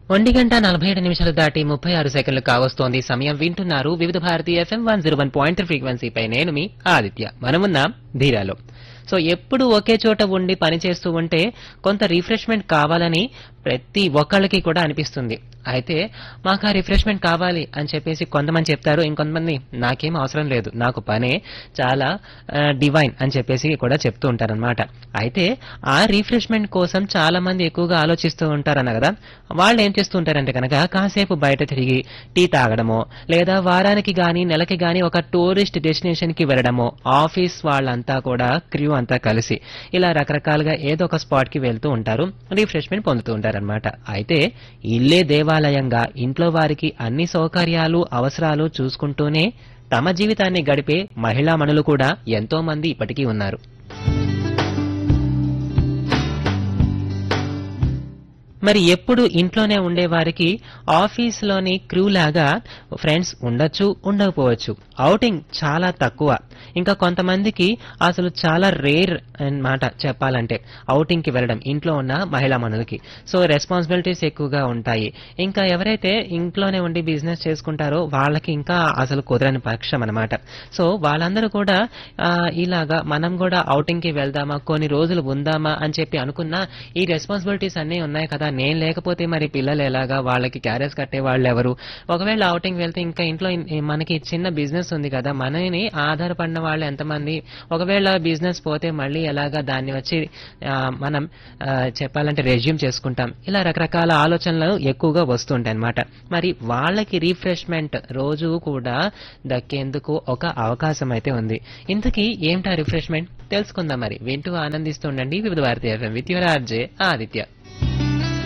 ఒంటి గంట నలభై ఏడు నిమిషాలు దాటి ముప్పై ఆరు సెకండ్లు కావస్తోంది సమయం వింటున్నారు Vividh Bharati FM one zero one point ఫ్రీక్వెన్సీపై నేను మీ ఆదిత్య మనమున్నాం ధీరాలో సో ఎప్పుడు ఒకే చోట ఉండి పనిచేస్తూ ఉంటే కొంత రిఫ్రెష్మెంట్ కావాలని ప్రతి ఒక్కళ్ళకి కూడా అనిపిస్తుంది అయితే మాకు ఆ రిఫ్రెష్మెంట్ కావాలి అని చెప్పేసి కొంతమంది చెప్తారు ఇంకొంతమంది నాకేం అవసరం లేదు నాకు పనే చాలా డివైన్ అని చెప్పేసి కూడా చెప్తూ ఉంటారన్నమాట అయితే ఆ రిఫ్రెష్మెంట్ కోసం చాలా మంది ఎక్కువగా ఆలోచిస్తూ ఉంటారన్న కదా వాళ్ళు ఏం చేస్తూ ఉంటారంటే కనుక కాసేపు బయట తిరిగి టీ తాగడమో లేదా వారానికి గాని నెలకి గాని ఒక టూరిస్ట్ డెస్టినేషన్ కి వెళ్ళడమో ఆఫీస్ వాళ్ళంతా కూడా క్రూ అంతా కలిసి ఇలా రకరకాలుగా ఏదో ఒక స్పాట్ కి వెళ్తూ ఉంటారు రిఫ్రెష్మెంట్ పొందుతూ ఉంటారన్నమాట అయితే ఇల్లే దేవాలయంగా ఇంట్లో వారికి అన్ని సౌకర్యాలు అవసరాలు చూసుకుంటూనే తమ జీవితాన్ని గడిపే మహిళా మనులు కూడా ఎంతో మంది ఇప్పటికీ ఉన్నారు మరి ఎప్పుడు ఇంట్లోనే ఉండే వారికి ఆఫీస్లోని క్రూ లాగా ఫ్రెండ్స్ ఉండొచ్చు ఉండకపోవచ్చు అవుటింగ్ చాలా తక్కువ ఇంకా కొంతమందికి అసలు చాలా రేర్ అన్నమాట చెప్పాలంటే outing కి వెళ్ళడం ఇంట్లో ఉన్న మహిళా మనులకి సో రెస్పాన్సిబిలిటీస్ ఎక్కువగా ఉంటాయి ఇంకా ఎవరైతే ఇంట్లోనే ఉండి బిజినెస్ చేసుకుంటారో వాళ్ళకి ఇంకా అసలు కుదరని పక్షం అనమాట సో వాళ్ళందరూ కూడా ఆ, ఇలాగా మనం కూడా outing కి వెళ్దామా కొన్ని రోజులు ఉందామా అని చెప్పి అనుకున్నా ఈ రెస్పాన్సిబిలిటీస్ అన్నీ ఉన్నాయి కదా నేను లేకపోతే మరి పిల్లలు ఎలాగా వాళ్ళకి క్యారియర్స్ కట్టే వాళ్ళు ఎవరు ఒకవేళ అవుటింగ్ వెళ్తే ఇంకా ఇంట్లో ఇన్- మనకి చిన్న బిజినెస్ ఉంది కదా మనని ఆధారపడిన వాళ్ళు ఎంతమంది ఒకవేళ బిజినెస్ పోతే మళ్ళీ ఎలాగా దాన్ని వచ్చి ఆ, మనం ఆ, చెప్పాలంటే రెజ్యూమ్ చేసుకుంటాం ఇలా రకరకాల ఆలోచనలు ఎక్కువగా వస్తుంటాయి అన్నమాట మరి వాళ్ళకి రీఫ్రెష్మెంట్ రోజు కూడా దక్కేందుకు ఒక అవకాశం అయితే ఉంది ఇంతకీ ఏమిటా రిఫ్రెష్మెంట్ తెలుసుకుందాం మరి వింటూ ఆనందిస్తుండండి Vividh Bharatiya with your RJ Aditya